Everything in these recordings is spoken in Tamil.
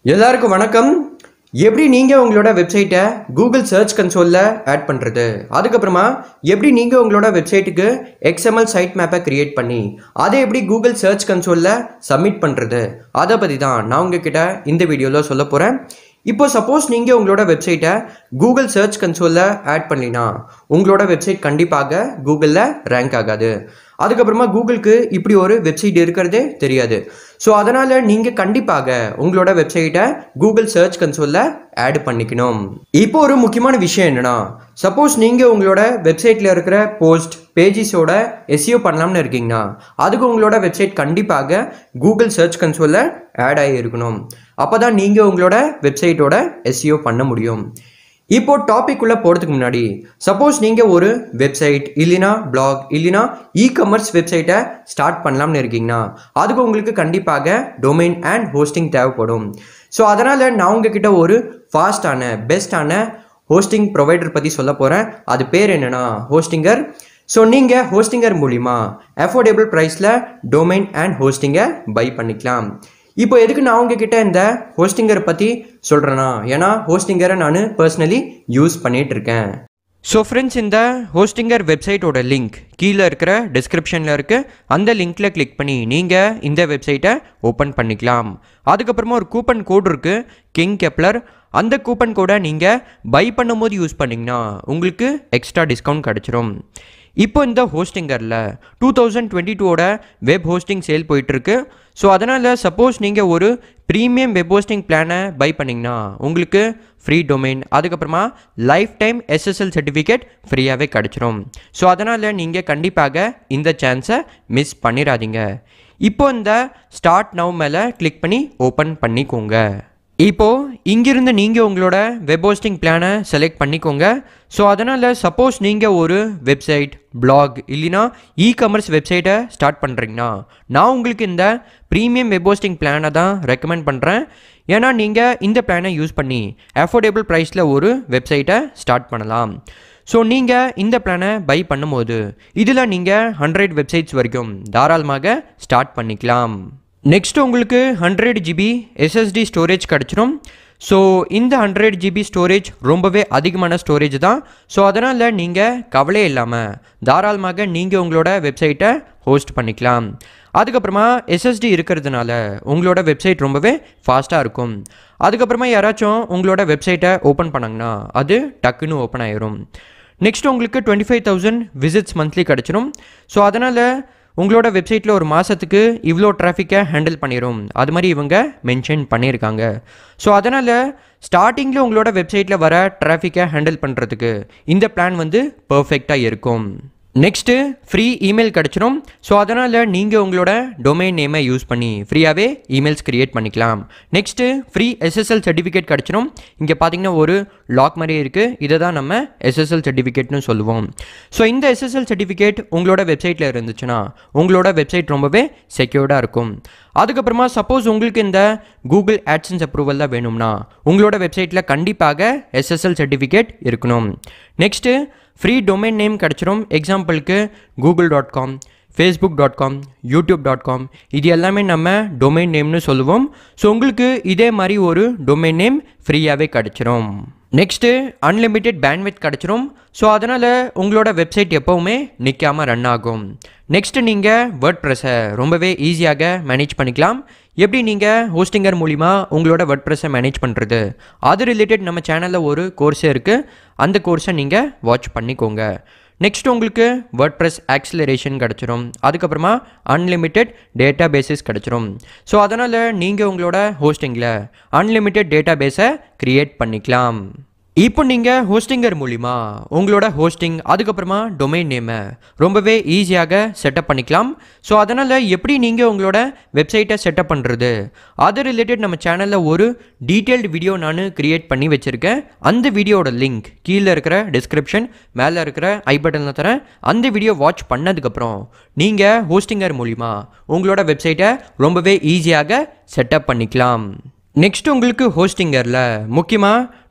எல்லாருக்கும் வணக்கம் எப்படி நீங்கள் உங்களோட வெப்சைட்டை கூகுள் சர்ச் கன்சோலில் ஆட் பண்ணுறது அதுக்கப்புறமா எப்படி நீங்கள் உங்களோட வெப்சைட்டுக்கு XML சைட் மேப்பை கிரியேட் பண்ணி அதை எப்படி கூகுள் சர்ச் கன்சோலில் சப்மிட் பண்ணுறது அதை பற்றி தான் நான் உங்ககிட்ட இந்த வீடியோவில் சொல்ல போகிறேன் இப்போ சப்போஸ் நீங்கள் உங்களோட வெப்சைட்டை கூகுள் சர்ச் கன்சோலில் ஆட் பண்ணலினா உங்களோட வெப்சைட் கண்டிப்பாக கூகுளில் ரேங்க் ஆகாது அதுக்கப்புறமா கூகுளுக்கு இப்படி ஒரு வெப்சைட் இருக்கிறதே தெரியாது ஸோ அதனால் நீங்கள் கண்டிப்பாக உங்களோட வெப்சைட்டை கூகுள் சர்ச் கன்சோலில் ஆட் பண்ணிக்கணும் இப்போ ஒரு முக்கியமான விஷயம் என்னன்னா சப்போஸ் நீங்கள் உங்களோட வெப்சைட்டில் இருக்கிற போஸ்ட் பேஜஸோட எஸ்இஓ பண்ணலாம்னு இருக்கீங்கன்னா அதுக்கு உங்களோட வெப்சைட் கண்டிப்பாக கூகுள் சர்ச் கன்சோலில் ஆட் ஆகி இருக்கணும் அப்போ தான் நீங்கள் உங்களோட வெப்சைட்டோட எஸ்இஓ பண்ண முடியும் இப்போ டாபிக் உள்ள போகிறதுக்கு முன்னாடி சப்போஸ் நீங்கள் ஒரு வெப்சைட் இல்லைனா பிளாக் இல்லைனா இ கமர்ஸ் வெப்சைட்டை ஸ்டார்ட் பண்ணலாம்னு இருக்கீங்கன்னா அதுக்கு உங்களுக்கு கண்டிப்பாக டொமைன் அண்ட் ஹோஸ்டிங் தேவைப்படும் ஸோ அதனால் நான் உங்ககிட்ட ஒரு ஃபாஸ்டான பெஸ்டான ஹோஸ்டிங் ப்ரொவைடர் பற்றி சொல்ல போகிறேன் அது பேர் என்னன்னா ஹோஸ்டிங்கர் ஸோ நீங்கள் ஹோஸ்டிங்கர் மூலிமா அஃபோர்டபுள் ப்ரைஸில் டொமைன் அண்ட் ஹோஸ்டிங்கை பை பண்ணிக்கலாம் இப்போ எதுக்கு நான் உங்ககிட்ட இந்த ஹோஸ்டிங்கரை பற்றி சொல்கிறேன்னா ஏன்னா ஹோஸ்டிங்கரை நான் பர்சனலி யூஸ் பண்ணிட்டு இருக்கேன் ஸோ ஃப்ரெண்ட்ஸ் இந்த ஹோஸ்டிங்கர் வெப்சைட்டோட லிங்க் கீழே இருக்கிற டிஸ்கிரிப்ஷனில் இருக்குது அந்த லிங்க்கில் கிளிக் பண்ணி நீங்கள் இந்த வெப்சைட்டை ஓப்பன் பண்ணிக்கலாம் அதுக்கப்புறமா ஒரு கூப்பன் கோட் இருக்குது கிங் கெப்லர் அந்த கூப்பன் கோடை நீங்கள் பை பண்ணும்போது யூஸ் பண்ணிங்கன்னா உங்களுக்கு எக்ஸ்ட்ரா டிஸ்கவுண்ட் கிடச்சிரும் இப்போ இந்த ஹோஸ்டிங்கரில் டூ தௌசண்ட் டுவெண்ட்டி டூவோட வெப் ஹோஸ்டிங் சேல் போயிட்டுருக்கு ஸோ அதனால் சப்போஸ் நீங்கள் ஒரு ப்ரீமியம் வெப் ஹோஸ்டிங் பிளானை பை பண்ணிங்கன்னா உங்களுக்கு ஃப்ரீ டொமைன் அதுக்கப்புறமா லைஃப் டைம் எஸ்எஸ்எல் சர்டிஃபிகேட் ஃப்ரீயாகவே கிடச்சிரும் ஸோ அதனால் நீங்கள் கண்டிப்பாக இந்த சான்ஸை மிஸ் பண்ணிடாதீங்க இப்போ இந்த ஸ்டார்ட் நவ் மேலே கிளிக் பண்ணி ஓப்பன் பண்ணிக்கோங்க இப்போ இங்கிருந்து நீங்கள் உங்களோட வெப் ஹோஸ்டிங் பிளானை செலக்ட் பண்ணிக்கோங்க ஸோ அதனால் சப்போஸ் நீங்கள் ஒரு வெப்சைட் பிளாக் இல்லைனா இ கமர்ஸ் வெப்சைட்டை ஸ்டார்ட் பண்ணுறீங்கன்னா நான் உங்களுக்கு இந்த ப்ரீமியம் வெப் ஹோஸ்டிங் பிளானை தான் ரெக்கமெண்ட் பண்ணுறேன் ஏன்னா நீங்கள் இந்த பிளானை யூஸ் பண்ணி அஃபோர்டபுள் ப்ரைஸில் ஒரு வெப்சைட்டை ஸ்டார்ட் பண்ணலாம் ஸோ நீங்கள் இந்த பிளானை பை பண்ணும்போது இதில் நீங்கள் ஹண்ட்ரட் வெப்சைட்ஸ் வரைக்கும் தாராளமாக ஸ்டார்ட் பண்ணிக்கலாம் நெக்ஸ்ட் உங்களுக்கு ஹண்ட்ரட் ஜிபி எஸ்எஸ்டி ஸ்டோரேஜ் கிடச்சிரும் ஸோ இந்த ஹண்ட்ரட் ஜிபி ஸ்டோரேஜ் ரொம்பவே அதிகமான ஸ்டோரேஜ் தான் ஸோ அதனால் நீங்கள் கவலை இல்லாமல் தாராளமாக நீங்கள் உங்களோட வெப்சைட்டை ஹோஸ்ட் பண்ணிக்கலாம் அதுக்கப்புறமா எஸ்எஸ்டி இருக்கிறதுனால உங்களோட வெப்சைட் ரொம்பவே ஃபாஸ்ட்டாக இருக்கும் அதுக்கப்புறமா யாராச்சும் உங்களோட வெப்சைட்டை ஓப்பன் பண்ணாங்கன்னா அது டக்குன்னு ஓப்பன் ஆயிரும் நெக்ஸ்ட் உங்களுக்கு twenty five thousand visits monthly கிடச்சிரும் ஸோ அதனால் உங்களோட வெப்சைட்டில் ஒரு மாதத்துக்கு இவ்வளோ டிராஃபிக்கை ஹேண்டில் பண்ணிடும் அது மாதிரி இவங்க மென்ஷன் பண்ணியிருக்காங்க ஸோ அதனால் ஸ்டார்டிங்கில் உங்களோட வெப்சைட்டில் வர டிராஃபிக்கை ஹேண்டில் பண்ணுறதுக்கு இந்த பிளான் வந்து பர்ஃபெக்டாக இருக்கும் நெக்ஸ்ட்டு ஃப்ரீ இமெயில் கிடச்சிரும் ஸோ அதனால் நீங்கள் உங்களோட டொமைன் நேமை யூஸ் பண்ணி ஃப்ரீயாகவே இமெயில்ஸ் க்ரியேட் பண்ணிக்கலாம் நெக்ஸ்ட்டு ஃப்ரீ எஸ்எஸ்எல் சர்டிஃபிகேட் கிடச்சிரும் இங்கே பார்த்தீங்கன்னா ஒரு லாக் மாதிரி இருக்குது இதை தான் நம்ம எஸ்எஸ்எல் சர்டிஃபிகேட்னு சொல்லுவோம் ஸோ இந்த எஸ்எஸ்எல் சர்டிஃபிகேட் உங்களோட வெப்சைட்டில் இருந்துச்சுன்னா உங்களோட வெப்சைட் ரொம்பவே செக்யூர்டாக இருக்கும் அதுக்கப்புறமா சப்போஸ் உங்களுக்கு இந்த கூகுள் ஆட்சன்ஸ் அப்ரூவல் தான் வேணும்னா உங்களோட வெப்சைட்டில் கண்டிப்பாக எஸ்எஸ்எல் சர்டிஃபிகேட் இருக்கணும் நெக்ஸ்ட்டு ஃப்ரீ டொமைன் நேம் கிடச்சிரும் எக்ஸாம்பிளுக்கு Google dot com Facebook dot com YouTube dot com இது எல்லாமே நம்ம டொமைன் நேம்னு சொல்லுவோம் ஸோ உங்களுக்கு இதே மாதிரி ஒரு டொமைன் நேம் ஃப்ரீயாகவே கிடச்சிரும் நெக்ஸ்ட்டு அன்லிமிட்டெட் பேண்ட்வித் கிடச்சிரும் ஸோ அதனால் உங்களோட வெப்சைட் எப்போவுமே நிற்காமல் ரன் ஆகும் நெக்ஸ்ட்டு நீங்கள் வேர்ட் ப்ரெஸ்ஸை ரொம்பவே ஈஸியாக மேனேஜ் பண்ணிக்கலாம் எப்படி நீங்கள் ஹோஸ்டிங்கர் மூலிமா உங்களோட வேர்ட் ப்ரெஸ்ஸை மேனேஜ் பண்ணுறது அது ரிலேட்டட் நம்ம சேனலில் ஒரு கோர்ஸே இருக்குது அந்த கோர்ஸை நீங்கள் வாட்ச் பண்ணிக்கோங்க நெக்ஸ்ட் உங்களுக்கு வேர்ட் ப்ரெஸ் ஆக்சிலரேஷன் கிடச்சிரும் அதுக்கப்புறமா அன்லிமிட்டெட் டேட்டா பேசஸ் கிடச்சிரும் ஸோ அதனால் நீங்கள் உங்களோட ஹோஸ்டிங்கில் அன்லிமிட்டெட் டேட்டா பேஸை க்ரியேட் பண்ணிக்கலாம் இப்போ நீங்கள் ஹோஸ்டிங்கர் மூலிமா உங்களோட ஹோஸ்டிங் அதுக்கப்புறமா டொமைன் நேமை ரொம்பவே ஈஸியாக செட்டப் பண்ணிக்கலாம் ஸோ அதனால் எப்படி நீங்கள் உங்களோட வெப்சைட்டை செட்டப் பண்ணுறது அது ரிலேட்டட் நம்ம சேனலில் ஒரு டீட்டெயில்டு வீடியோ நான் க்ரியேட் பண்ணி வச்சுருக்கேன் அந்த வீடியோட லிங்க் கீழே இருக்கிற டிஸ்கிரிப்ஷன் மேலே இருக்கிற ஐ பட்டனில் தரேன் அந்த வீடியோ வாட்ச் பண்ணதுக்கப்புறம் நீங்கள் ஹோஸ்டிங்கர் மூலிமா உங்களோட வெப்சைட்டை ரொம்பவே ஈஸியாக செட்டப் பண்ணிக்கலாம் நெக்ஸ்ட் உங்களுக்கு ஹோஸ்டிங்கரில் முக்கியமாக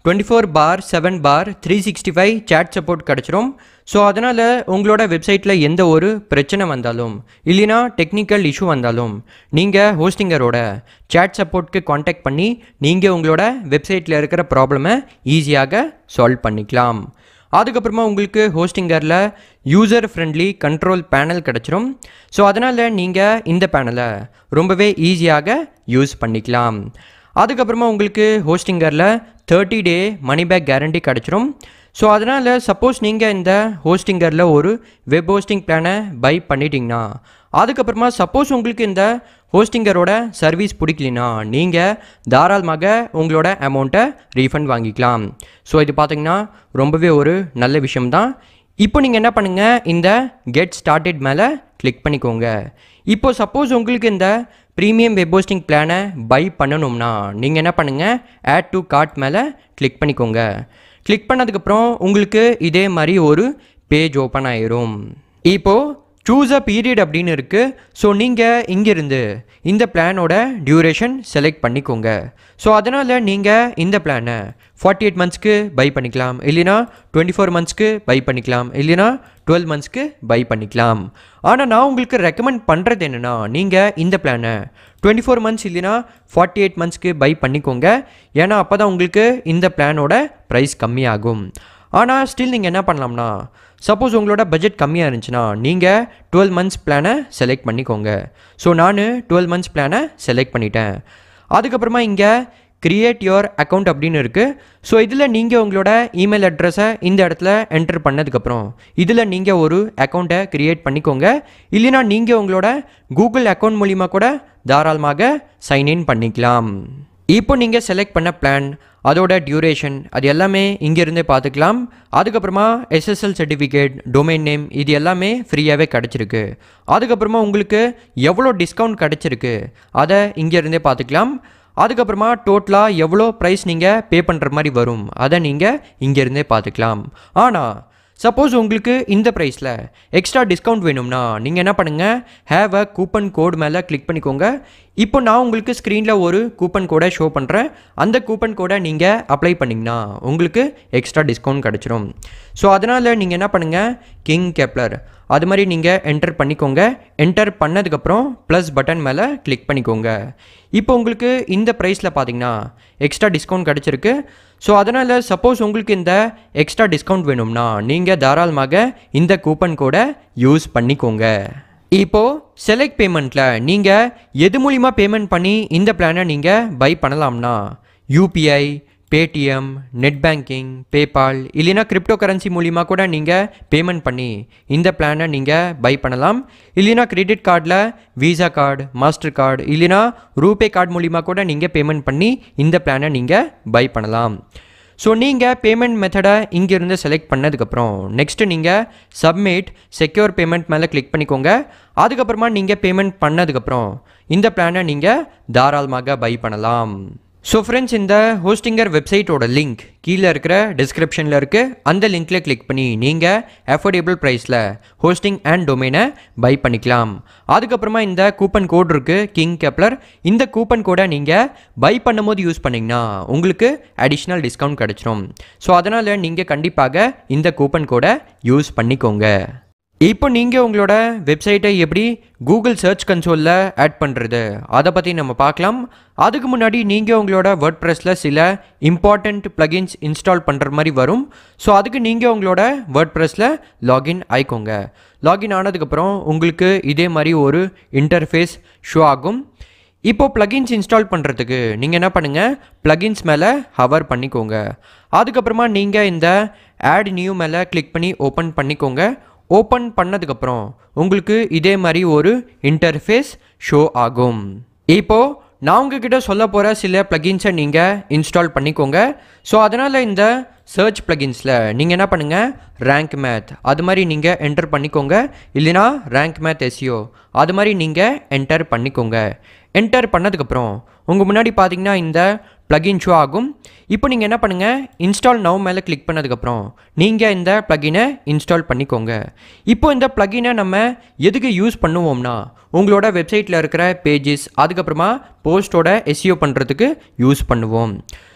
twenty four bar seven bar three sixty five chat support கிடச்சிரும் ஸோ அதனால் உங்களோட வெப்சைட்டில் எந்த ஒரு பிரச்சனை வந்தாலும் இல்லைனா டெக்னிக்கல் இஷ்யூ வந்தாலும் நீங்கள் ஹோஸ்டிங்கரோட சேட் சப்போர்ட்க்கு காண்டாக்ட் பண்ணி நீங்கள் உங்களோட வெப்சைட்டில் இருக்கிற ப்ராப்ளமை ஈஸியாக சால்வ் பண்ணிக்கலாம் அதுக்கப்புறமா உங்களுக்கு ஹோஸ்டிங்கரில் யூசர் ஃப்ரெண்ட்லி கண்ட்ரோல் பேனல் கிடச்சிரும் ஸோ அதனால் நீங்கள் இந்த பேனலை ரொம்பவே ஈஸியாக யூஸ் பண்ணிக்கலாம் அதுக்கப்புறமா உங்களுக்கு ஹோஸ்டிங்கரில் thirty day money back guarantee கிடச்சிரும் ஸோ அதனால் சப்போஸ் நீங்கள் இந்த ஹோஸ்டிங்கரில் ஒரு வெப் ஹோஸ்டிங் பிளானை பை பண்ணிட்டீங்கன்னா அதுக்கப்புறமா சப்போஸ் உங்களுக்கு இந்த ஹோஸ்டிங்கரோட சர்வீஸ் பிடிக்கலனா நீங்கள் தாராளமாக உங்களோட அமௌண்ட்டை ரீஃபண்ட் வாங்கிக்கலாம் ஸோ இது பார்த்தீங்கன்னா ரொம்பவே ஒரு நல்ல விஷயம்தான் இப்போ நீங்கள் என்ன பண்ணுங்கள் இந்த கெட் ஸ்டார்டட் மேலே கிளிக் பண்ணிக்கோங்க இப்போ சப்போஸ் உங்களுக்கு இந்த ப்ரீமியம் வெப் ஹோஸ்டிங் பிளானை பை பண்ணணும்னா நீங்கள் என்ன பண்ணுங்கள் ஆட் டு கார்ட் மேலே கிளிக் பண்ணிக்கோங்க கிளிக் பண்ணதுக்கப்புறம் உங்களுக்கு இதே மாதிரி ஒரு பேஜ் ஓப்பன் ஆயிரும் இப்போது சூஸ் அ பீரியட் அப்படின்னு இருக்குது ஸோ நீங்கள் இங்கேருந்து இந்த பிளானோட டியூரேஷன் செலக்ட் பண்ணிக்கோங்க ஸோ அதனால் நீங்கள் இந்த பிளானை ஃபார்ட்டி எயிட் மந்த்ஸ்க்கு பை பண்ணிக்கலாம் இல்லைனா டுவெண்ட்டி ஃபோர் மந்த்ஸ்க்கு பை பண்ணிக்கலாம் இல்லைனா டுவெல் மந்த்ஸ்க்கு பை பண்ணிக்கலாம் ஆனால் நான் உங்களுக்கு ரெக்கமெண்ட் பண்ணுறது என்னென்னா நீங்கள் இந்த பிளானை டுவெண்ட்டி ஃபோர் மந்த்ஸ் இல்லைனா ஃபார்ட்டி எயிட் மந்த்ஸ்க்கு பை பண்ணிக்கோங்க ஏன்னா அப்போ தான் உங்களுக்கு இந்த பிளானோட ப்ரைஸ் கம்மியாகும் ஆனால் ஸ்டில் நீங்கள் என்ன பண்ணலாம்னா சப்போஸ் உங்களோட பட்ஜெட் கம்மியாக இருந்துச்சுன்னா நீங்கள் டுவெல் மந்த்ஸ் பிளானை செலக்ட் பண்ணிக்கோங்க ஸோ நான் டுவெல் மந்த்ஸ் பிளானை செலக்ட் பண்ணிட்டேன் அதுக்கப்புறமா இங்கே கிரியேட் யுவர் அக்கௌண்ட் அப்படின்னு இருக்குது ஸோ இதில் நீங்கள் உங்களோட இமெயில் அட்ரஸை இந்த இடத்துல என்டர் பண்ணதுக்கப்புறம் இதில் நீங்கள் ஒரு அக்கௌண்ட்டை க்ரியேட் பண்ணிக்கோங்க இல்லைனா நீங்கள் உங்களோட கூகுள் அக்கௌண்ட் மூலிமா கூட தாராளமாக சைன்இன் பண்ணிக்கலாம் இப்போ நீங்கள் செலக்ட் பண்ண பிளான் அதோட டியூரேஷன் அது எல்லாமே இங்கேருந்தே பார்த்துக்கலாம் அதுக்கப்புறமா எஸ்எஸ்எல் சர்டிஃபிகேட் டொமைன் நேம் இது எல்லாமே ஃப்ரீயாகவே கிடச்சிருக்கு அதுக்கப்புறமா உங்களுக்கு எவ்வளோ டிஸ்கவுண்ட் கிடச்சிருக்கு அதை இங்கேருந்தே பார்த்துக்கலாம் அதுக்கப்புறமா டோட்டலாக எவ்வளோ ப்ரைஸ் நீங்கள் பே பண்ணுற மாதிரி வரும் அதை நீங்கள் இங்கேருந்தே பார்த்துக்கலாம் ஆனால் சப்போஸ் உங்களுக்கு இந்த ப்ரைஸில் எக்ஸ்ட்ரா டிஸ்கவுண்ட் வேணும்னா நீங்கள் என்ன பண்ணுங்கள் ஹேவ் அ கூப்பன் கோட் மேலே கிளிக் பண்ணிக்கோங்க இப்போ நான் உங்களுக்கு ஸ்க்ரீனில் ஒரு கூப்பன் கோடை ஷோ பண்ணுறேன் அந்த கூப்பன் கோடை நீங்கள் அப்ளை பண்ணிங்கன்னா உங்களுக்கு எக்ஸ்ட்ரா டிஸ்கவுண்ட் கிடச்சிரும் ஸோ அதனால் நீங்கள் என்ன பண்ணுங்கள் கிங் கெப்லர் அது மாதிரி நீங்கள் என்டர் பண்ணிக்கோங்க என்டர் பண்ணதுக்கப்புறம் ப்ளஸ் பட்டன் மேலே கிளிக் பண்ணிக்கோங்க இப்போ உங்களுக்கு இந்த ப்ரைஸில் பார்த்தீங்கன்னா எக்ஸ்ட்ரா டிஸ்கவுண்ட் கிடச்சிருக்கு ஸோ அதனால் சப்போஸ் உங்களுக்கு இந்த எக்ஸ்ட்ரா டிஸ்கவுண்ட் வேணும்னா நீங்கள் தாராளமாக இந்த கூப்பன் கோடை யூஸ் பண்ணிக்கோங்க இப்போது செலக்ட் பேமெண்ட்டில் நீங்கள் எது மூலிமா பேமெண்ட் பண்ணி இந்த பிளானை நீங்கள் பை பண்ணலாம்னா UPI Paytm net banking PayPal இல்லைனா கிரிப்டோ கரன்சி மூலிமா கூட நீங்கள் பேமெண்ட் பண்ணி இந்த பிளானை நீங்கள் பை பண்ணலாம் இல்லைனா கிரெடிட் கார்டில் விசா கார்டு மாஸ்டர் கார்டு இல்லைனா ரூபே கார்டு மூலிமா கூட நீங்கள் பேமெண்ட் பண்ணி இந்த பிளானை நீங்கள் பை பண்ணலாம் ஸோ நீங்கள் பேமெண்ட் மெத்தடை இங்கேருந்து செலக்ட் பண்ணதுக்கப்புறம் நெக்ஸ்ட்டு நீங்கள் சப்மிட் செக்யூர் பேமெண்ட் மேலே கிளிக் பண்ணிக்கோங்க அதுக்கப்புறமா நீங்கள் பேமெண்ட் பண்ணதுக்கப்புறம் இந்த பிளானை நீங்கள் தாராளமாக பை பண்ணலாம் ஸோ ஃப்ரெண்ட்ஸ் இந்த ஹோஸ்டிங்கர் வெப்சைட்டோட லிங்க் கீழே இருக்கிற டிஸ்கிரிப்ஷனில் இருக்குது அந்த லிங்க்கில் கிளிக் பண்ணி நீங்கள் அஃபோர்டபுள் ப்ரைஸில் ஹோஸ்டிங் அண்ட் டொமைனை பை பண்ணிக்கலாம் அதுக்கப்புறமா இந்த கூப்பன் கோட் இருக்குது கிங் கெப்லர் இந்த கூப்பன் கோடை நீங்கள் பை பண்ணும்போது யூஸ் பண்ணிங்கன்னா உங்களுக்கு அடிஷ்னல் டிஸ்கவுண்ட் கிடச்சிரும் ஸோ அதனால் நீங்கள் கண்டிப்பாக இந்த கூப்பன் கோடை யூஸ் பண்ணிக்கோங்க இப்போ நீங்கள் உங்களோட வெப்சைட்டை எப்படி கூகுள் சர்ச் கன்சோலில் ஆட் பண்ணுறது அதை பற்றி நம்ம பார்க்கலாம் அதுக்கு முன்னாடி நீங்கள் உங்களோட வேர்ட் ப்ரெஸில் சில இம்பார்ட்டண்ட் ப்ளகின்ஸ் இன்ஸ்டால் பண்ணுற மாதிரி வரும் ஸோ அதுக்கு நீங்கள் உங்களோட வேர்ட் ப்ரெஸில் லாகின் ஆயிக்கோங்க லாகின் ஆனதுக்கப்புறம் உங்களுக்கு இதே மாதிரி ஒரு இன்டர்ஃபேஸ் ஷோ ஆகும் இப்போ ப்ளகின்ஸ் இன்ஸ்டால் பண்ணுறதுக்கு நீங்கள் என்ன பண்ணுங்கள் ப்ளகின்ஸ் மேலே ஹவர் பண்ணிக்கோங்க அதுக்கப்புறமா நீங்கள் இந்த ஆட் நியூ மேலே கிளிக் பண்ணி ஓப்பன் பண்ணிக்கோங்க ஓப்பன் பண்ணதுக்கப்புறம் உங்களுக்கு இதே மாதிரி ஒரு இன்டர்ஃபேஸ் ஷோ ஆகும் இப்போது நான் உங்ககிட்ட சொல்ல போகிற சில ப்ளகின்ஸை நீங்கள் இன்ஸ்டால் பண்ணிக்கோங்க ஸோ அதனால் இந்த சர்ச் ப்ளகின்ஸில் நீங்கள் என்ன பண்ணுங்கள் ரேங்க் மேத் அது மாதிரி நீங்கள் என்டர் பண்ணிக்கோங்க இல்லைனா ரேங்க் மேத் எஸ்இஓ அது மாதிரி நீங்கள் என்டர் பண்ணிக்கோங்க என்டர் பண்ணதுக்கப்புறம் உங்கள் முன்னாடி பார்த்தீங்கன்னா இந்த ப்ளகின் ஷோ ஆகும் இப்போ நீங்கள் என்ன பண்ணுங்கள் இன்ஸ்டால் நவ் மேலே கிளிக் பண்ணதுக்கப்புறம் நீங்கள் இந்த ப்ளகினை இன்ஸ்டால் பண்ணிக்கோங்க இப்போ இந்த ப்ளகினை நம்ம எதுக்கு யூஸ் பண்ணுவோம்னா உங்களோட வெப்சைட்டில் இருக்கிற பேஜஸ் அதுக்கப்புறமா போஸ்ட்டோட எஸ்இஓ பண்ணுறதுக்கு யூஸ் பண்ணுவோம்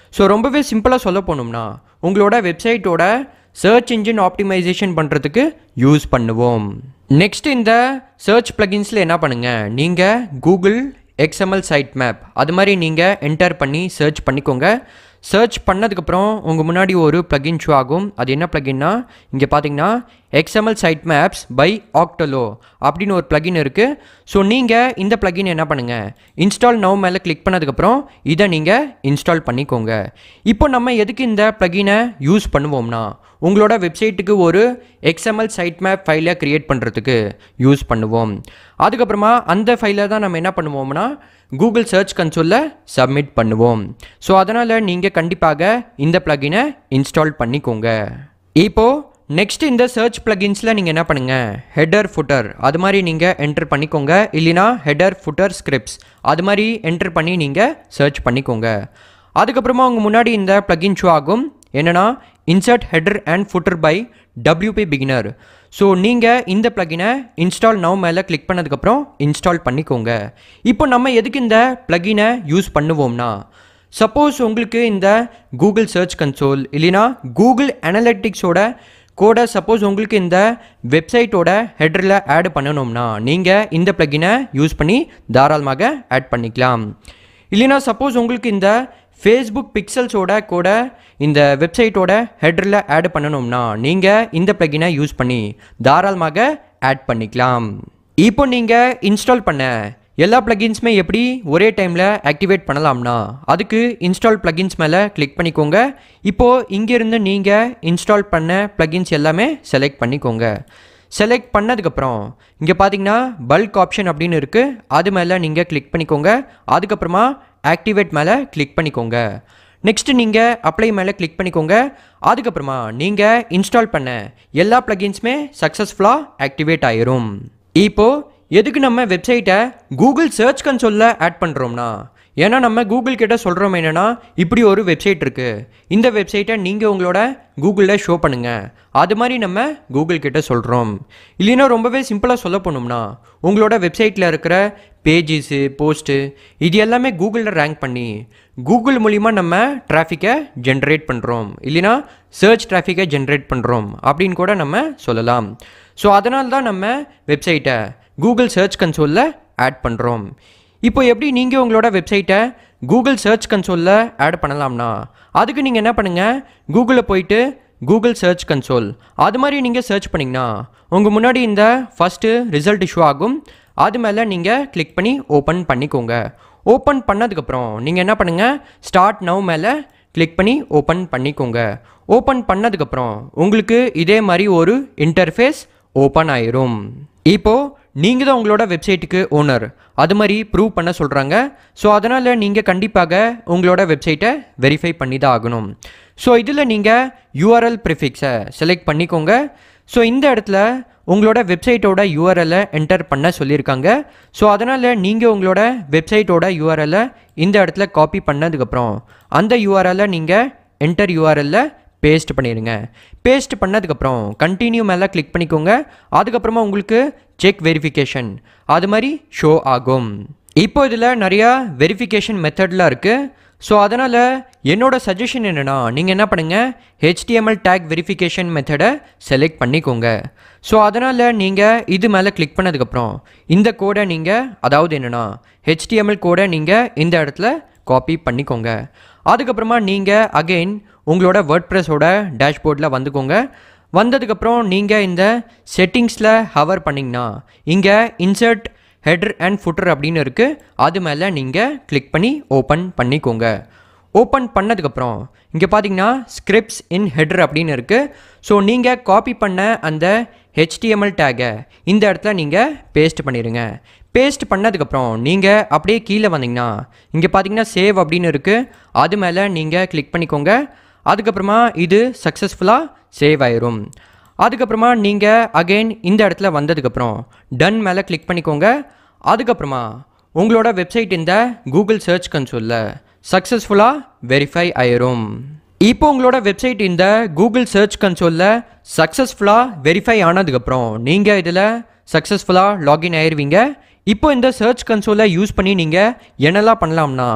ஸோ ரொம்பவே சிம்பிளாக சொல்ல போனோம்னா உங்களோட வெப்சைட்டோட சர்ச் இன்ஜின் ஆப்டிமைசேஷன் பண்ணுறதுக்கு யூஸ் பண்ணுவோம் நெக்ஸ்ட் இந்த சர்ச் பிளகின்ஸில் என்ன பண்ணுங்கள் நீங்கள் கூகுள் எக்ஸ்எம்எல் சைட் மேப் அது மாதிரி நீங்கள் என்டர் பண்ணி சர்ச் பண்ணிக்கோங்க சர்ச் பண்ணதுக்கப்புறம் உங்கள் முன்னாடி ஒரு ப்ளகின் ஷோ ஆகும் அது என்ன ப்ளகின்னா இங்கே பார்த்தீங்கன்னா XML sitemaps by Auctollo அப்படின்னு ஒரு ப்ளகின் இருக்குது ஸோ நீங்கள் இந்த ப்ளகின் என்ன பண்ணுங்கள் இன்ஸ்டால் நவ் மேலே கிளிக் பண்ணதுக்கப்புறம் இதை நீங்கள் இன்ஸ்டால் பண்ணிக்கோங்க இப்போ நம்ம எதுக்கு இந்த ப்ளகினை யூஸ் பண்ணுவோம்னா உங்களோட வெப்சைட்டுக்கு ஒரு எக்ஸ்எம்எல் சைட் மேப் ஃபைலை க்ரியேட் பண்ணுறதுக்கு யூஸ் பண்ணுவோம் அதுக்கப்புறமா அந்த ஃபைலை தான் நம்ம என்ன பண்ணுவோம்னா கூகுள் சர்ச் கன்சோலில் சப்மிட் பண்ணுவோம் ஸோ அதனால் நீங்கள் கண்டிப்பாக இந்த ப்ளகினை இன்ஸ்டால் பண்ணிக்கோங்க இப்போது நெக்ஸ்ட் இந்த சர்ச் ப்ளகின்ஸில் நீங்கள் என்ன பண்ணுங்கள் ஹெடர் ஃபுட்டர் அது மாதிரி நீங்கள் என்டர் பண்ணிக்கோங்க இல்லைனா ஹெடர் ஃபுட்டர் ஸ்கிரிப்ட்ஸ் அது மாதிரி என்டர் பண்ணி நீங்கள் சர்ச் பண்ணிக்கோங்க அதுக்கப்புறமா உங்கள் முன்னாடி இந்த ப்ளகின் ஷோ ஆகும் என்னென்னா insert header and footer by WP beginner so நீங்கள் இந்த ப்ளகினை இன்ஸ்டால் நவ் மேலே கிளிக் பண்ணதுக்கப்புறம் இன்ஸ்டால் பண்ணிக்கோங்க இப்போ நம்ம எதுக்கு இந்த ப்ளகினை யூஸ் பண்ணுவோம்னா சப்போஸ் உங்களுக்கு இந்த கூகுள் சர்ச் கன்சோல் இல்லைனா கூகுள் அனலிட்டிக்ஸோட கோடை சப்போஸ் உங்களுக்கு இந்த வெப்சைட்டோட ஹெட்டரில் ஆட் பண்ணணும்னா நீங்கள் இந்த ப்ளகினை யூஸ் பண்ணி தாராளமாக ஆட் பண்ணிக்கலாம் இல்லைனா சப்போஸ் உங்களுக்கு இந்த ஃபேஸ்புக் பிக்சல்ஸோட கூட இந்த வெப்சைட்டோட ஹெட்டரில் ஆட் பண்ணணும்னா நீங்கள் இந்த ப்ளகினை யூஸ் பண்ணி தாராளமாக ஆட் பண்ணிக்கலாம் இப்போ நீங்கள் இன்ஸ்டால் பண்ண எல்லா ப்ளகின்ஸுமே எப்படி ஒரே டைமில் ஆக்டிவேட் பண்ணலாம்னா அதுக்கு இன்ஸ்டால் ப்ளகின்ஸ் மேலே கிளிக் பண்ணிக்கோங்க இப்போது இங்கேருந்து நீங்கள் இன்ஸ்டால் பண்ண ப்ளகின்ஸ் எல்லாமே செலக்ட் பண்ணிக்கோங்க செலக்ட் பண்ணதுக்கப்புறம் இங்கே பார்த்தீங்கன்னா பல்க் ஆப்ஷன் அப்படின்னு இருக்குது அது மேலே நீங்கள் கிளிக் பண்ணிக்கோங்க அதுக்கப்புறமா ஆக்டிவேட் மேலே கிளிக் பண்ணிக்கோங்க நெக்ஸ்ட் நீங்கள் அப்ளை மேலே கிளிக் பண்ணிக்கோங்க அதுக்கப்புறமா நீங்கள் இன்ஸ்டால் பண்ண எல்லா ப்ளகின்ஸுமே சக்ஸஸ்ஃபுல்லாக ஆக்டிவேட் ஆயிரும் இப்போது எதுக்கு நம்ம வெப்சைட்டை கூகுள் சர்ச் கன்சோலில் ஆட் பண்ணுறோம்னா ஏன்னா நம்ம கூகுள் கிட்ட சொல்கிறோம் என்னென்னா இப்படி ஒரு வெப்சைட் இருக்குது இந்த வெப்சைட்டை நீங்கள் உங்களோட கூகுளில் ஷோ பண்ணுங்கள் அது மாதிரி நம்ம கூகுள் கிட்ட சொல்கிறோம் இல்லைன்னா ரொம்பவே சிம்பிளாக சொல்ல போனோம்னா உங்களோட வெப்சைட்டில் இருக்கிற பேஜஸு போஸ்ட்டு இது எல்லாமே கூகுளில் ரேங்க் பண்ணி கூகுள் மூலிமா நம்ம டிராஃபிக்கை ஜென்ரேட் பண்ணுறோம் இல்லைனா சர்ச் டிராஃபிக்கை ஜென்ரேட் பண்ணுறோம் அப்படின்னு கூட நம்ம சொல்லலாம் ஸோ அதனால தான் நம்ம வெப்சைட்டை கூகுள் சர்ச் கன்சோலில் ஆட் பண்ணுறோம் இப்போ எப்படி நீங்கள் உங்களோட வெப்சைட்டை கூகுள் சர்ச் கன்சோலில் ஆட் பண்ணலாம்னா அதுக்கு நீங்கள் என்ன பண்ணுங்கள் கூகுளில் போயிட்டு கூகுள் சர்ச் கன்சோல் அது மாதிரி நீங்கள் சர்ச் பண்ணிங்கன்னா உங்கள் முன்னாடி இந்த ஃபஸ்ட்டு ரிசல்ட் இஷ்யூ ஆகும் அது மேலே நீங்கள் கிளிக் பண்ணி ஓப்பன் பண்ணிக்கோங்க ஓப்பன் பண்ணதுக்கப்புறம் நீங்கள் என்ன பண்ணுங்கள் ஸ்டார்ட் நவ் மேலே கிளிக் பண்ணி ஓப்பன் பண்ணிக்கோங்க ஓப்பன் பண்ணதுக்கப்புறம் உங்களுக்கு இதே மாதிரி ஒரு இன்டர்ஃபேஸ் ஓப்பன் ஆயிரும் இப்போது நீங்கள் தான் உங்களோட வெப்சைட்டுக்கு ஓனர் அது மாதிரி ப்ரூவ் பண்ண சொல்கிறாங்க ஸோ அதனால் நீங்கள் கண்டிப்பாக உங்களோட வெப்சைட்டை வெரிஃபை பண்ணி தான் ஆகணும் ஸோ இதில் நீங்கள் யூஆர்எல் ப்ரிஃபிக்ஸை செலக்ட் பண்ணிக்கோங்க ஸோ இந்த இடத்துல உங்களோட வெப்சைட்டோட யூஆர்எல்லை என்டர் பண்ண சொல்லியிருக்காங்க ஸோ அதனால் நீங்கள் உங்களோட வெப்சைட்டோட யூஆர்எல்லை இந்த இடத்துல காப்பி பண்ணதுக்கப்புறம் அந்த யூஆர்எல்லை நீங்கள் என்டர் யூஆர்எல்ல பேஸ்ட் பண்ணிடுங்க பேஸ்ட் பண்ணதுக்கப்புறம் கண்டினியூ மேலே கிளிக் பண்ணிக்கோங்க அதுக்கப்புறமா உங்களுக்கு செக் வெரிஃபிகேஷன் அது மாதிரி ஷோ ஆகும் இப்போ இதில் நிறையா வெரிஃபிகேஷன் மெத்தட்லாம் இருக்குது ஸோ அதனால் என்னோட சஜஷன் என்னென்னா நீங்கள் என்ன பண்ணுங்கள் ஹெச்டிஎம்எல் டேக் வெரிஃபிகேஷன் மெத்தடை செலக்ட் பண்ணிக்கோங்க ஸோ அதனால் நீங்கள் இது மேலே கிளிக் பண்ணதுக்கப்புறம் இந்த கோடை நீங்கள் அதாவது என்னென்னா ஹெச்டிஎம்எல் கோடை நீங்கள் இந்த இடத்துல காப்பி பண்ணிக்கோங்க அதுக்கப்புறமா நீங்கள் அகெயின் உங்களோட வேர்ட் ப்ரெஸோட டேஷ்போர்டில் வந்துக்கோங்க வந்ததுக்கப்புறம் நீங்கள் இந்த செட்டிங்ஸில் ஹவர் பண்ணிங்கன்னா இங்கே இன்சர்ட் ஹெடர் அண்ட் ஃபுட்டர் அப்படின்னு இருக்குது அது மேலே நீங்கள் கிளிக் பண்ணி ஓப்பன் பண்ணிக்கோங்க ஓப்பன் பண்ணதுக்கப்புறம் இங்கே பார்த்தீங்கன்னா ஸ்கிரிப்ட்ஸ் இன் ஹெடர் அப்படின்னு இருக்குது ஸோ நீங்கள் காப்பி பண்ண அந்த ஹெச்டிஎம்எல் டேகை இந்த இடத்துல நீங்கள் பேஸ்ட் பண்ணிடுங்க பேஸ்ட் பண்ணதுக்கப்புறம் நீங்கள் அப்படியே கீழே வந்தீங்கன்னா இங்கே பார்த்தீங்கன்னா சேவ் அப்படின்னு இருக்குது அது மேலே நீங்கள் கிளிக் பண்ணிக்கோங்க அதுக்கப்புறமா இது சக்ஸஸ்ஃபுல்லாக சேவ் ஆயிரும் அதுக்கப்புறமா நீங்கள் அகெயின் இந்த இடத்துல வந்ததுக்கப்புறம் டன் மேலே கிளிக் பண்ணிக்கோங்க அதுக்கப்புறமா உங்களோட வெப்சைட் இந்த கூகுள் சர்ச் கன்சோலில் சக்ஸஸ்ஃபுல்லாக வெரிஃபை ஆயிரும் இப்போ உங்களோட வெப்சைட் இந்த கூகுள் சர்ச் கன்சோலில் சக்ஸஸ்ஃபுல்லாக வெரிஃபை ஆனதுக்கப்புறம் நீங்கள் இதில் சக்ஸஸ்ஃபுல்லாக லாகின் ஆயிருவீங்க இப்போ இந்த சர்ச் கன்சோலை யூஸ் பண்ணி நீங்கள் என்னெல்லாம் பண்ணலாம்னா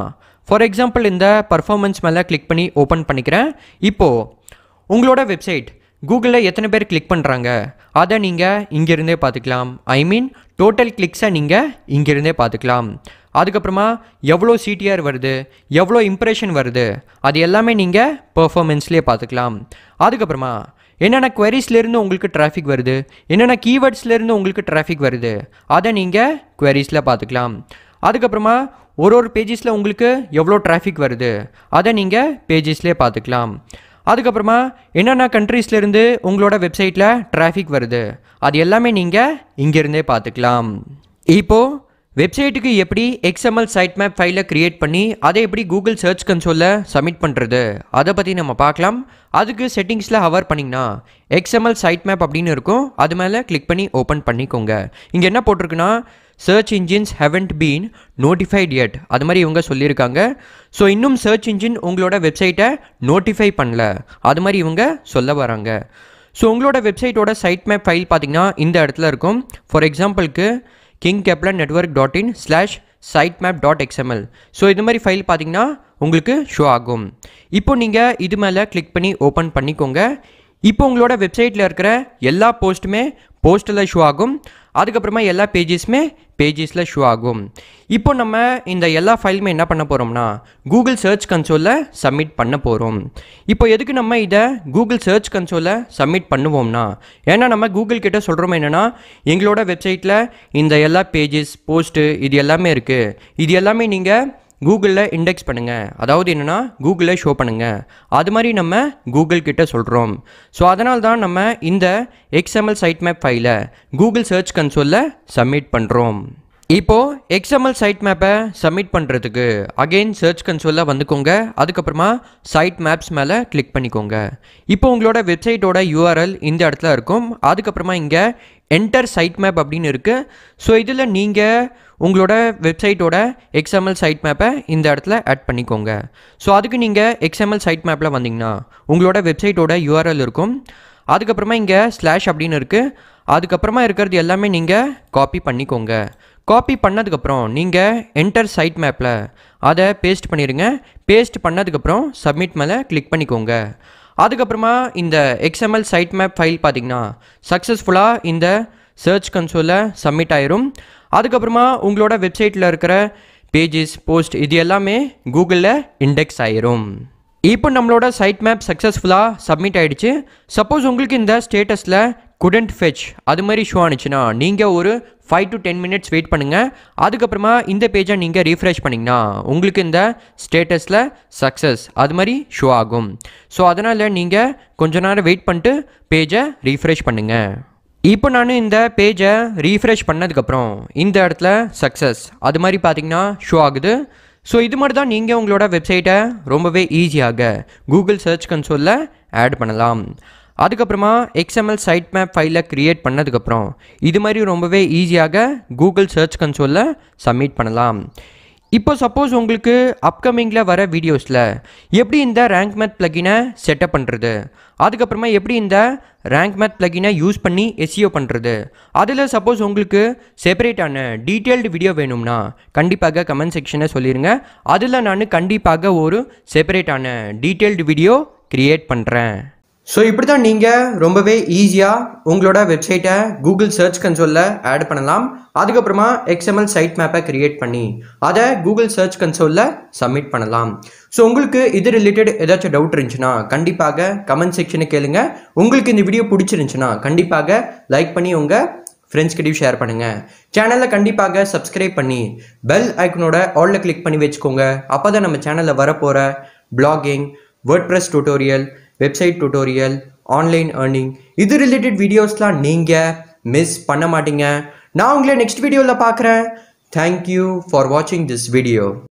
ஃபார் எக்ஸாம்பிள் இந்த பர்ஃபார்மன்ஸ் மேலே கிளிக் பண்ணி ஓப்பன் பண்ணிக்கிறேன் இப்போது உங்களோட வெப்சைட் கூகுளில் எத்தனை பேர் கிளிக் பண்ணுறாங்க அதை நீங்கள் இங்கேருந்தே பார்த்துக்கலாம் ஐ மீன் டோட்டல் கிளிக்ஸை நீங்கள் இங்கேருந்தே பார்த்துக்கலாம் அதுக்கப்புறமா எவ்வளோ சிடிஆர் வருது எவ்வளோ இம்ப்ரெஷன் வருது அது எல்லாமே நீங்கள் பெர்ஃபார்மன்ஸ்லேயே பார்த்துக்கலாம் அதுக்கப்புறமா என்னென்ன queriesலேருந்து உங்களுக்கு டிராஃபிக் வருது என்னென்ன கீவேர்ட்ஸ்லேருந்து உங்களுக்கு டிராஃபிக் வருது அதை நீங்கள் queriesல பார்த்துக்கலாம் அதுக்கப்புறமா ஒரு ஒரு பேஜஸில் உங்களுக்கு எவ்வளோ டிராஃபிக் வருது அதை நீங்கள் பேஜஸ்லேயே பார்த்துக்கலாம் அதுக்கப்புறமா என்னென்ன கண்ட்ரீஸ்லேருந்து உங்களோட வெப்சைட்டில் டிராஃபிக் வருது அது எல்லாமே நீங்கள் இங்கேருந்தே பார்த்துக்கலாம் இப்போது வெப்சைட்டுக்கு எப்படி XML சைட் மேப் ஃபைலை க்ரியேட் பண்ணி அதை எப்படி கூகுள் சர்ச் கன்சோலில் சப்மிட் பண்ணுறது அதை பற்றி நம்ம பார்க்கலாம் அதுக்கு செட்டிங்ஸில் ஹவர் பண்ணிங்கன்னா XML சைட் மேப் அப்படின்னு இருக்கும் அது மேலே கிளிக் பண்ணி ஓப்பன் பண்ணிக்கோங்க இங்கே என்ன போட்டிருக்குன்னா search engines haven't been notified yet அது மாதிரி இவங்க சொல்லியிருக்காங்க ஸோ இன்னும் சர்ச் இன்ஜின் உங்களோட வெப்சைட்டை நோட்டிஃபை பண்ணல அது மாதிரி இவங்க சொல்ல வராங்க ஸோ உங்களோட வெப்சைட்டோட சைட் மேப் ஃபைல் பார்த்தீங்கன்னா இந்த இடத்துல இருக்கும் ஃபார் எக்ஸாம்பிளுக்கு King Kepler network dot in slash sitemap dot XML so இது மாதிரி ஃபைல் பார்த்தீங்கன்னா உங்களுக்கு ஷோ ஆகும் இப்போ நீங்கள் இது மேலே கிளிக் பண்ணி ஓப்பன் பண்ணிக்கோங்க இப்போ உங்களோட வெப்சைட்டில் இருக்கிற எல்லா போஸ்ட்டுமே போஸ்ட்டில் ஷோ ஆகும் அதுக்கப்புறமா எல்லா பேஜஸுமே பேஜஸில் ஷோ ஆகும் இப்போ நம்ம இந்த எல்லா ஃபைலுமே என்ன பண்ண போகிறோம்னா கூகுள் சர்ச் கன்சோலில் சப்மிட் பண்ண போகிறோம் இப்போ எதுக்கு நம்ம இதை கூகுள் சர்ச் கன்சோலில் சப்மிட் பண்ணுவோம்னா ஏன்னா நம்ம கூகுள் கிட்ட சொல்கிறோம் என்னென்னா எங்களோட வெப்சைட்டில் இந்த எல்லா பேஜஸ் போஸ்ட்டு இது எல்லாமே இருக்குது இது எல்லாமே நீங்கள் கூகுளில் இண்டெக்ஸ் பண்ணுங்கள் அதாவது என்னென்னா கூகுளில் ஷோ பண்ணுங்கள் அது மாதிரி நம்ம கூகுள் கிட்ட சொல்கிறோம் ஸோ அதனால தான் நம்ம இந்த XML சைட் மேப் ஃபைலை கூகுள் சர்ச் கன்சோலில் சப்மிட் பண்ணுறோம் இப்போது XML சைட் மேப்பை சப்மிட் பண்ணுறதுக்கு அகெயின் சர்ச் கன்சோலில் வந்துக்கோங்க அதுக்கப்புறமா சைட் மேப்ஸ் மேலே கிளிக் பண்ணிக்கோங்க இப்போ உங்களோட வெப்சைட்டோட யூஆர்எல் இந்த இடத்துல இருக்கும் அதுக்கப்புறமா இங்கே என்டர் சைட் மேப் அப்படின்னு இருக்குது ஸோ இதில் நீங்கள் உங்களோட வெப்சைட்டோட XML சைட் மேப்பை இந்த இடத்துல ஆட் பண்ணிக்கோங்க ஸோ அதுக்கு நீங்கள் XML சைட் மேப்பில் வந்தீங்கன்னா உங்களோட வெப்சைட்டோட யூஆர்எல் இருக்கும் அதுக்கப்புறமா இங்கே ஸ்லாஷ் அப்படின்னு இருக்குது அதுக்கப்புறமா இருக்கிறது எல்லாமே நீங்கள் காப்பி பண்ணிக்கோங்க காப்பி பண்ணதுக்கப்புறம் நீங்கள் என்டர் சைட் மேப்பில் அதை பேஸ்ட் பண்ணிடுங்க பேஸ்ட் பண்ணதுக்கப்புறம் சப்மிட் மேலே கிளிக் பண்ணிக்கோங்க அதுக்கப்புறமா இந்த XML சைட் மேப் ஃபைல் பார்த்தீங்கன்னா சக்ஸஸ்ஃபுல்லாக இந்த சர்ச் கன்சோலில் சப்மிட் ஆயிரும் அதுக்கப்புறமா உங்களோட வெப்சைட்டில் இருக்கிற பேஜஸ் போஸ்ட் இது எல்லாமே கூகுளில் இண்டெக்ஸ் ஆயிரும் இப்போ நம்மளோட சைட் மேப் சக்ஸஸ்ஃபுல்லாக சப்மிட் ஆயிடுச்சு சப்போஸ் உங்களுக்கு இந்த ஸ்டேட்டஸில் குடண்ட் ஃபெச் அது மாதிரி ஷோ ஆனிச்சுன்னா நீங்கள் ஒரு five to ten minutes wait பண்ணுங்கள் அதுக்கப்புறமா இந்த பேஜை நீங்கள் ரீஃப்ரெஷ் பண்ணிங்கன்னா உங்களுக்கு இந்த ஸ்டேட்டஸில் சக்ஸஸ் அது மாதிரி ஷோ ஆகும் ஸோ அதனால் நீங்கள் கொஞ்ச நேரம் வெயிட் பண்ணிட்டு பேஜை ரீஃப்ரெஷ் பண்ணுங்கள் இப்போ நான் இந்த பேஜை ரீஃப்ரெஷ் பண்ணதுக்கப்புறம் இந்த இடத்துல சக்ஸஸ் அது மாதிரி பார்த்தீங்கன்னா ஷோ ஆகுது ஸோ இது மாதிரி தான் நீங்கள் உங்களோட வெப்சைட்டை ரொம்பவே ஈஸியாக கூகுள் சர்ச் கன்சோலில் ஆட் பண்ணலாம் அதுக்கப்புறமா XML சைட் மேப் ஃபைலை க்ரியேட் பண்ணதுக்கப்புறம் இது மாதிரி ரொம்பவே ஈஸியாக கூகுள் சர்ச் கன்சோலில் சப்மிட் பண்ணலாம் இப்போ சப்போஸ் உங்களுக்கு அப்கமிங்கில் வர வீடியோஸில் எப்படி இந்த ரேங்க் மேத் ப்ளகினை செட்டப் பண்ணுறது அதுக்கப்புறமா எப்படி இந்த ரேங்க் மேத் ப்ளகினை யூஸ் பண்ணி எஸ்இஓ பண்ணுறது அதில் சப்போஸ் உங்களுக்கு செப்பரேட்டான டீட்டெயில்டு வீடியோ வேணும்னா கண்டிப்பாக கமெண்ட் செக்ஷனை சொல்லிடுங்க அதில் நான் கண்டிப்பாக ஒரு செப்பரேட்டான டீட்டெயில்டு வீடியோ க்ரியேட் பண்ணுறேன் ஸோ இப்படி தான் நீங்கள் ரொம்பவே ஈஸியாக உங்களோட வெப்சைட்டை கூகுள் சர்ச் கன்சோலில் ஆட் பண்ணலாம் அதுக்கப்புறமா XML சைட் மேப்பை கிரியேட் பண்ணி அதை கூகுள் சர்ச் கன்சோலில் சப்மிட் பண்ணலாம் ஸோ உங்களுக்கு இது ரிலேட்டட் ஏதாச்சும் டவுட் இருந்துச்சுன்னா கண்டிப்பாக கமெண்ட் செக்ஷனை கேளுங்க உங்களுக்கு இந்த வீடியோ பிடிச்சிருந்துச்சுன்னா கண்டிப்பாக லைக் பண்ணி உங்கள் ஃப்ரெண்ட்ஸ் கிட்டயும் ஷேர் பண்ணுங்கள் சேனலில் கண்டிப்பாக சப்ஸ்கிரைப் பண்ணி பெல் ஐக்கனோட ஆலில் கிளிக் பண்ணி வச்சுக்கோங்க அப்போ தான் நம்ம சேனலில் வரப்போகிற blogging WordPress tutorial website tutorial online earning இது ரிலேட்டட் வீடியோஸ்லாம் நீங்கள் மிஸ் பண்ண மாட்டீங்க நான் உங்களை நெக்ஸ்ட் வீடியோவில் பார்க்குறேன் தேங்க்யூ ஃபார் வாட்சிங் திஸ் வீடியோ